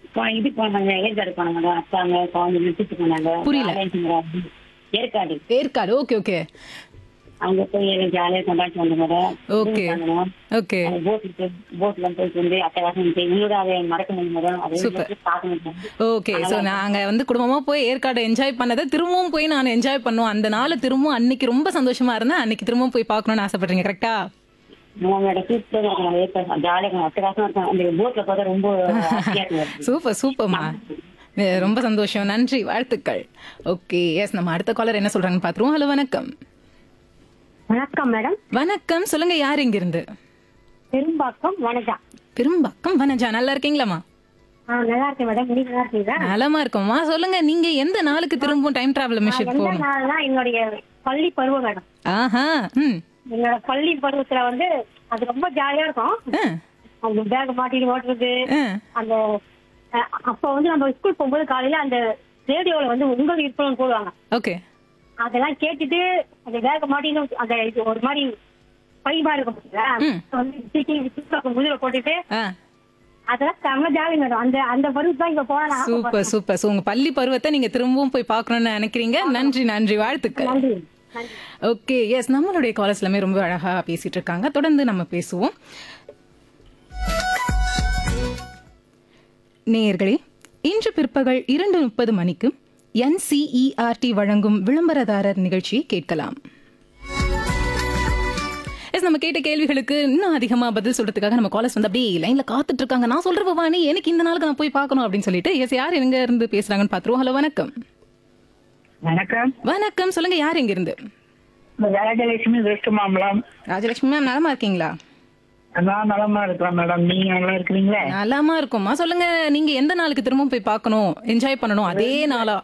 போ- இது போனாங்க ஏற்காடு போனாங்க அப்பாங்க குழந்தை விட்டுட்டு போனாங்க புரியல. ஜாலியா ஏற்காடு ஏற்காடு ஓகே ஓகே அங்க போய் எல்லாம் ஜாலியா கொண்டாடி வந்த மேடம் ஓகே ஓகே போட்ல போட்ல போயிட்டு வந்து அட்டகாசம் இருந்துச்சு. இன்னொரு அதை மறக்க முடியும் மேடம் அதை Super. பார்க்க முடியும் ஓகே சோ நாங்க வந்து குடும்பமா போய் ஏற்காடு என்ஜாய் பண்ணதை திரும்பவும் போய் நான் என்ஜாய் பண்ணுவோம் அந்த நாள் திரும்பவும் அன்னைக்கு ரொம்ப சந்தோஷமா இருந்தேன் அன்னைக்கு திரும்பவும் போய் பார்க்கணும்னு ஆசைப்படுறீங்க கரெக்டா உங்களோட சூப்பரா இருக்கும் ஏற்காடு ஜாலியா இருக்கும் அட்டகாசமா இருக்கும் அந்த போட்ல பார்த்தா ரொம்ப ஹாப்பியா இருக்கும் சூப்பர் சூப்பர்மா அஹ் ரொம்ப சந்தோஷம் நன்றி வாழ்த்துக்கள் ஓகே எஸ் நம்ம அடுத்த காலர் என்ன சொல்றாங்கன்னு பாத்துருவோம் ஹலோ வணக்கம் வணக்கம் மேடம் வணக்கம் சொல்லுங்க யார் இங்க இருந்து பெரும்பாக்கம் வனஜா பெரும்பாக்கம் வனஜா நல்லா இருக்கீங்களாமா ஆ நல்லா இருக்கேன் மேடம் நீங்க நல்லா இருக்கீங்களா நலமா இருக்கோம்மா சொல்லுங்க நீங்க எந்த நாளுக்கு திரும்பவும் டைம் டிராவல் மிஷின் எந்த போகணும் நாள்னா என்னுடைய பள்ளி பருவம் மேடம் ஆஹா ம் என்னோட பள்ளி பருவத்துல வந்து அது ரொம்ப ஜாலியா இருக்கும் ஆ, அந்த பேக் மாட்டிட்டு ஓட்டுறது ஆ. அந்த அஹ், அப்ப வந்து நம்ம ஸ்கூல் போகும்போது காலையில அந்த ரேடியோல வந்து உங்கள் இருப்பணும் போடுவாங்க ஓகே அதெல்லாம் கேட்டுட்டு அந்த பேக் மாட்டின்னு அந்த இது ஒரு மாதிரி பைபா இருக்கும் பாத்தீங்களா? ம். வந்து தூக்கி தூக்கி முதுகுல போட்டுட்டு ஆ அதெல்லாம் செம்ம ஜாலி மேடம் அந்த அந்த பருவம் தான் இங்க போனா சூப்பர் சூப்பர் சோ உங்க பள்ளி பருவத்தை நீங்க திரும்பவும் போய் பார்க்கணும்னு நினைக்கிறீங்க நன்றி நன்றி வாழ்த்துக்கள் நன்றி நன்றி ஓகே எஸ் நம்மளுடைய காலர்ஸ் எல்லாமே ரொம்ப அழகா பேசிட்டு இருக்காங்க தொடர்ந்து நம்ம பேசுவோம் நேயர்களே இன்று பிற்பகல் இரண்டு முப்பது மணிக்கு என்சிஇஆர்டி வழங்கும் விளம்பரதாரர் நிகழ்ச்சியை கேட்கலாம் எஸ் நம்ம கேட்ட கேள்விகளுக்கு இன்னும் அதிகமா பதில் சொல்றதுக்காக நம்ம காலர்ஸ் வந்து அப்படியே லைன்ல காத்துட்டு இருக்காங்க நான் சொல்ற பவானி எனக்கு இந்த நாளுக்கு நான் போய் பார்க்கணும் அப்படின்னு சொல்லிட்டு எஸ் யார் எங்க இருந்து பேசுறாங்கன்னு பாத்துருவோம் ஹலோ வணக்கம் வணக்கம் வணக்கம் சொல்லுங்க யார் எங்க இருந்து ராஜலட்சுமி வெஸ்ட் மாம்பலம் ராஜலட்சுமி மேம் நலமா இருக்கீங்களா நான் நலமா இருக்கிறேன் மேடம் நீங்க நல்லா இருக்கிறீங்களா நலமா இருக்கும்மா சொல்லுங்க நீங்க எந்த நாளுக்கு திரும்ப போய் பார்க்கணும் என்ஜாய் பண்ணணும் அதே நாளா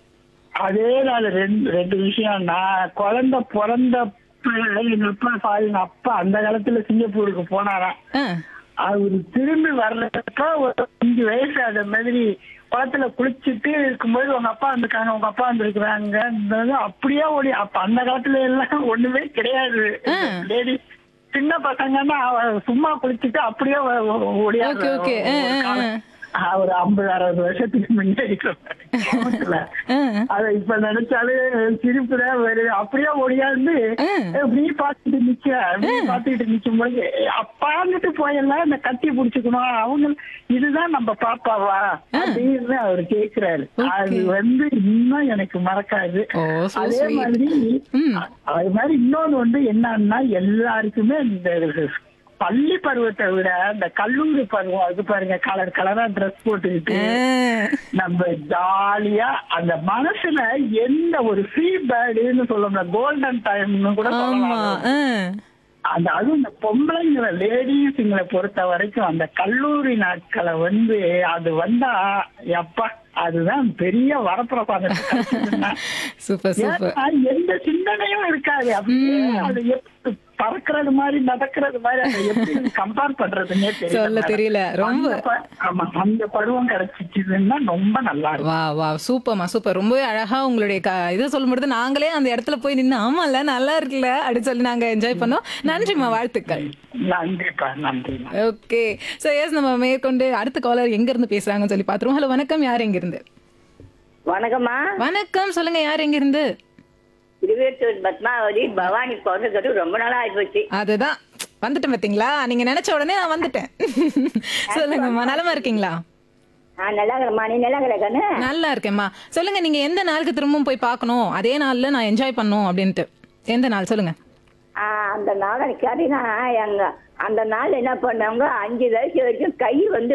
அதே நாள் ரெண்டு ரெண்டு விஷயம் நான் குழந்தை பிறந்த பிள்ளை, எங்க அப்பா சாரி எங்க அப்பா அந்த காலத்துல சிங்கப்பூருக்கு போனாராம் ஆ, அவரு திரும்பி வர்றப்ப ஒரு அஞ்சு வயசு அந்த மாதிரி குளத்துல குளிச்சுட்டு இருக்கும்போது உங்க அப்பா வந்திருக்காங்க உங்க அப்பா வந்திருக்கிறாங்க அப்படியே ஓடி அப்ப அந்த காலத்துல எல்லாம் ஒண்ணுமே கிடையாது லேடி சின்ன பசங்கன்னா அவ சும்மா குளிச்சுட்டு அப்படியே ஓடியா Okay, okay. ஆ, ஆ, ஆ. ஒரு ஐம்பது அறுபது வருஷத்துக்கு முன்னாடி கிராமத்துல. ஆ. அத இப்ப நினைச்சாலே சிரிப்புதான் வருது அப்படியே ஓடியாந்து நீ பாத்துட்டு நிக்க நீ பாத்துக்கிட்டு நிக்கும் போது அப்பாந்துட்டு போயெல்லாம் இந்த கட்டி புடிச்சுக்கணும் அவங்க இதுதான் நம்ம பாப்பாவா அப்படின்னு அவர் கேக்குறாரு அது வந்து இன்னும் எனக்கு மறக்காது ஓ, so அதே sweet. மாதிரி ம். அது மாதிரி இன்னொன்னு வந்து என்னன்னா எல்லாருக்குமே இந்த பள்ளி பருவத்தை விட இந்த கல்லூரி பருவம் அது பாருங்க கலர் கலரா ட்ரெஸ் போட்டுக்கிட்டு ஆ. நம்ம ஜாலியா அந்த மனசுல எந்த ஒரு ஃப்ரீ பேர்டுன்னு சொல்லணும் கோல்டன் டைம்னு கூட ஆமா சொல்லலாம் ஆ. அந்த அதுவும் இந்த பொம்பளைங்கிற லேடிஸுங்களை பொறுத்த வரைக்கும் அந்த கல்லூரி நாட்களை வந்து அது வந்தா எப்பா அதுதான் பெரிய வரப்பிரசாதம் சூப்பர் சூப்பர் ஏன்னா, எந்த சிந்தனையும் இருக்காது அப்படியே அது எப்படி பறக்கிறது மாதிரி நடக்கிறது மாதிரி அதை எப்படி கம்பேர் பண்றதுன்னே தெரியல சொல்ல தெரியல ரொம்ப அந்த ப- ஆமா அந்த பருவம் கிடைச்சிச்சுன்னா ரொம்ப நல்லா இருக்கும் வா வா சூப்பர்மா சூப்பர் ரொம்பவே அழகா உங்களுடைய க- இதை சொல்லும்பொழுது நாங்களே அந்த இடத்துல போய் நின்று ஆமால நல்லா இருக்குல்ல அப்படின்னு சொல்லி நாங்க என்ஜாய் பண்ணோம் நன்றிம்மா வாழ்த்துக்கள் நன்றிப்பா நன்றி ஓகே சோ எஸ் நம்ம மேற்கொண்டு அடுத்த காலர் எங்க இருந்து பேசுறாங்கன்னு சொல்லி பாத்துருவோம் ஹலோ வணக்கம் யார் எங்க இருந்து வணக்கம்மா வணக்கம் சொல்லுங்க யார் எங்க இருந்து திருவேற்றூர் பத்மாவதி பவானி பிறந்தது ரொம்ப நாளா ஆயிப்போச்சு அதுதான் வந்துட்டேன் பாத்தீங்களா நீங்க நினைச்ச உடனே நான் வந்துட்டேன் சொல்லுங்கம்மா நலமா இருக்கீங்களா நான் நல்லா இருக்கிறேம்மா நீ நல்லா இருக்கிற கண்ணு நல்லா இருக்கேம்மா சொல்லுங்க நீங்க எந்த நாளுக்கு திரும்பவும் போய் பார்க்கணும் அதே நாள்ல நான் என்ஜாய் பண்ணும் அப்படின்ட்டு எந்த நாள் சொல்லுங்க ஆ, அந்த நாளை கேட்டீங்கன்னா எங்க அந்த நாள் என்ன பண்ணவங்க அஞ்சு வயசு வரைக்கும் கை வந்து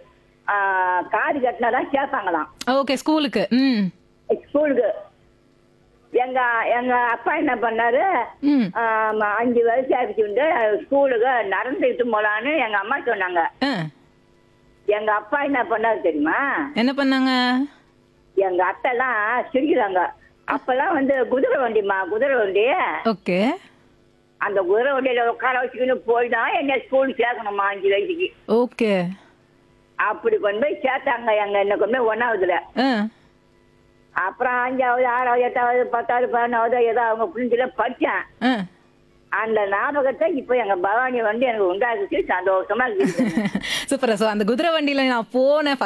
ஆ, காது கட்டினாதான் கேட்பாங்களாம் ஓகே ஸ்கூலுக்கு ம் ஸ்கூலுக்கு எங்க எங்க அப்பா என்ன பண்ணாரு ம் ஆ, அஞ்சு வயசு ஆயிடுச்சு ஸ்கூலுக்கு நடந்துட்டு போலான்னு எங்க அம்மா சொன்னாங்க ஆ, எங்க அப்பா என்ன பண்ணாரு தெரியுமா என்ன பண்ணாங்க எங்க அத்தை எல்லாம் சிரிக்கிறாங்க அப்பெல்லாம் வந்து குதிரை வண்டிமா குதிரை வண்டி ஓகே அந்த குதிரை வண்டியில உட்கார வச்சுக்கின்னு போய் தான் என்ன ஸ்கூல் சேர்க்கணுமா அஞ்சு வயசுக்கு ஓகே அப்படி கொண்டு போய் சேர்த்தாங்க எங்க என்ன கொண்டு போய் ஒன்னாவதுல ஆ அப்புறம் அஞ்சாவது ஆறாவது எட்டாவது பத்தாவது பதினொன்றாவது ஏதோ அவங்க புரிஞ்சுல படிச்சேன் ஆ அந்த ஞாபகத்தை இப்போ எங்க பவானி வந்து எனக்கு உண்டாக்குச்சு சந்தோஷமா இருக்கு சூப்பரா சோ அந்த குதிரை வண்டியில நான் போனேன்